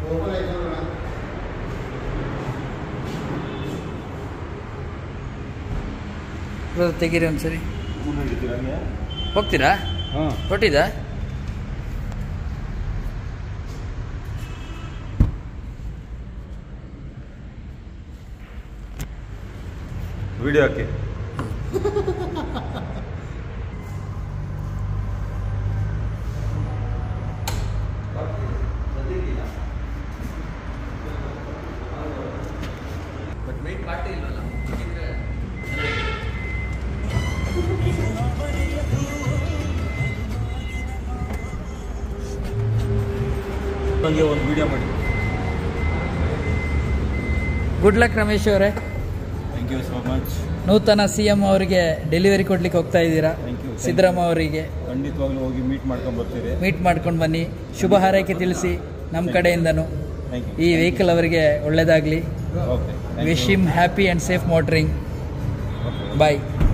Brother ತೆಗೀರಿ ಒಂದ್ಸರಿ ಮುಂದೆ ಹಿಡಿತೀರಾ ಹಂಗೆ ಹೋಗ್ತೀರಾ ಹಾಂ ಹೊಟ್ಟಿದಾ ವಿಡಿಯೋ ಹಾಕಿ ಬಟ್ ವೆಯ್ಟ್ ಮಾಡ್ತಾ ಇಲ್ವಲ್ಲ ಹಂಗೆ ಒಂದು ವಿಡಿಯೋ ಮಾಡಿ ಗುಡ್ ಲಕ್ ರಮೇಶ್ ಅವರೇ ಥ್ಯಾಂಕ್ ಯು ಸೋ ಮಚ್ ನೂತನ ಸಿ ಎಂ ಅವರಿಗೆ ಡೆಲಿವರಿ ಕೊಡ್ಲಿಕ್ಕೆ ಹೋಗ್ತಾ ಇದ್ದೀರಾ Thank you. ಸಿದ್ದರಾಮ ಅವರಿಗೆ ಖಂಡಿತವಾಗ್ಲೂ ಹೋಗಿ ಮೀಟ್ ಮಾಡ್ಕೊಂಡು ಬರ್ತೀರಿ ಮೀಟ್ ಮಾಡ್ಕೊಂಡು ಬನ್ನಿ ಶುಭ ಹಾರೈಕೆ ತಿಳಿಸಿ ನಮ್ಮ ಕಡೆಯಿಂದನೂ ಥ್ಯಾಂಕ್ ಈ ಯು ವೆಹಿಕಲ್ ಅವರಿಗೆ ಒಳ್ಳೆಯದಾಗಲಿ okay wish him happy and safe motoring bye